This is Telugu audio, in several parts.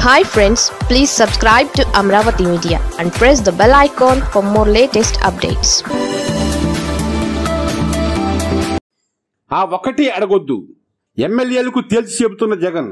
hi friends please subscribe to Amaravati media and press the bell icon for more latest updates ఆ ఒక్కటి అడగొద్దు ఎమ్మెల్యేలకు తేల్చి చెబుతున్న జగన్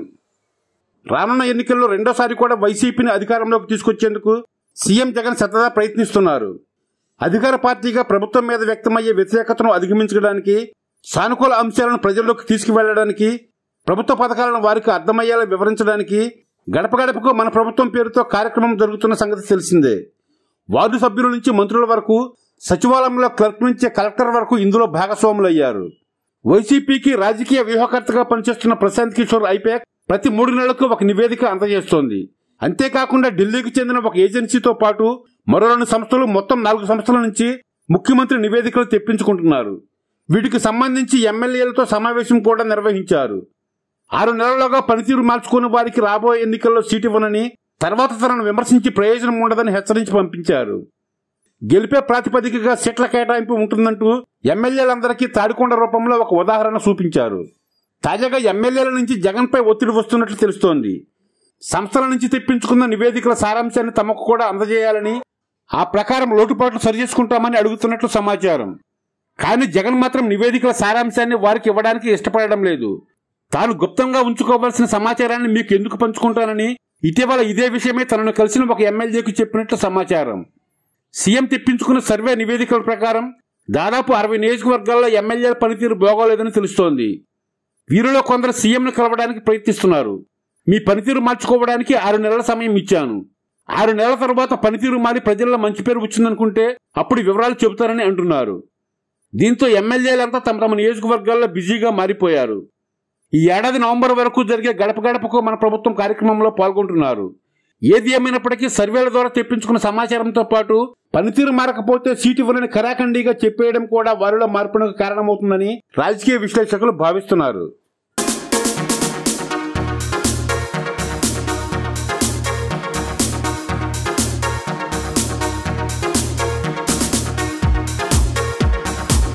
రానున్న ఎన్నికల్లో రెండోసారి కూడా వైసీపీని అధికారంలోకి తీసుకొచ్చేందుకు సీఎం జగన్ సతదా ప్రయత్నిస్తున్నారు అధికార పార్టీగా ప్రభుత్వం మీద వ్యక్తమయ్యే వ్యతిరేకతను అధిగమించడానికి సానుకూల అంశాలను ప్రజల్లోకి తీసుకువెళ్లడానికి ప్రభుత్వ పథకాలను వారికి అర్థమయ్యేలా వివరించడానికి గడప గడపకు మన ప్రభుత్వం పేరుతో కార్యక్రమం జరుగుతున్న సంగతి తెలిసిందే వార్డు సభ్యుల నుంచి మంత్రుల వరకు సచివాలయంలో క్లర్క్ నుంచి కలెక్టర్ వరకు ఇందులో భాగస్వాములయ్యారు వైసీపీకి రాజకీయ వ్యూహకర్తగా పనిచేస్తున్న ప్రశాంత్ కిషోర్ ఐపాక్ ప్రతి మూడు నెలలకు ఒక నివేదిక అందజేస్తోంది అంతేకాకుండా ఢిల్లీకి చెందిన ఒక ఏజెన్సీతో పాటు మరో రెండు సంస్థలు మొత్తం నాలుగు సంస్థల నుంచి ముఖ్యమంత్రి నివేదికలు తెప్పించుకుంటున్నారు వీటికి సంబంధించి ఎమ్మెల్యేలతో సమావేశం కూడా నిర్వహించారు ఆరు నెలల్లోగా పనితీరు మార్చుకుని వారికి రాబోయే ఎన్నికల్లో సీటు ఇవ్వనని తర్వాత తనను విమర్శించి ప్రయోజనం ఉండదని హెచ్చరించి పంపించారు గెలిపే ప్రాతిపదికగా సీట్ల కేటాయింపు ఉంటుందంటూ ఎమ్మెల్యేలందరికీ తాడికొండ రూపంలో ఒక ఉదాహరణ చూపించారు తాజాగా ఎమ్మెల్యేల నుంచి జగన్పై ఒత్తిడి వస్తున్నట్లు తెలుస్తోంది సంస్థల నుంచి తెప్పించుకున్న నివేదికల సారాంశాన్ని తమకు కూడా అందజేయాలని ఆ ప్రకారం లోటుపాట్లు సరిచేసుకుంటామని అడుగుతున్నట్లు సమాచారం కానీ జగన్ మాత్రం నివేదికల సారాంశాన్ని వారికి ఇవ్వడానికి ఇష్టపడడం లేదు తాను గుప్తంగా ఉంచుకోవాల్సిన సమాచారాన్ని మీకు ఎందుకు పంచుకుంటానని ఇటీవల ఇదే విషయమే తనను కలిసిన ఒక ఎమ్మెల్యేకు చెప్పినట్లు సమాచారం సీఎం తెప్పించుకున్న సర్వే నివేదికల ప్రకారం దాదాపు అరవై నియోజకవర్గాల్లో ఎమ్మెల్యేల పనితీరు బాగోలేదని తెలుస్తోంది వీరిలో కొందరు సీఎంను కలవడానికి ప్రయత్నిస్తున్నారు మీ పనితీరు మార్చుకోవడానికి ఆరు నెలల సమయం ఇచ్చాను ఆరు నెలల తర్వాత పనితీరు మారి ప్రజల్లో మంచి పేరు వచ్చిందనుకుంటే అప్పుడు వివరాలు చెబుతారని అంటున్నారు దీంతో ఎమ్మెల్యేలంతా తమ తమ నియోజకవర్గాల్లో బిజీగా మారిపోయారు ఈ ఏడాది నవంబర్ వరకు జరిగే గడప గడపకు మన ప్రభుత్వం కార్యక్రమంలో పాల్గొంటున్నారు ఏది ఏమైనప్పటికీ సర్వేల ద్వారా తెప్పించుకున్న సమాచారంతో పాటు పనితీరు మారకపోతే సీటు ఇవ్వనని ఖరాఖండిగా చెప్పేయడం కూడా వారిలో మార్పునకు కారణమవుతుందని రాజకీయ విశ్లేషకులు భావిస్తున్నారు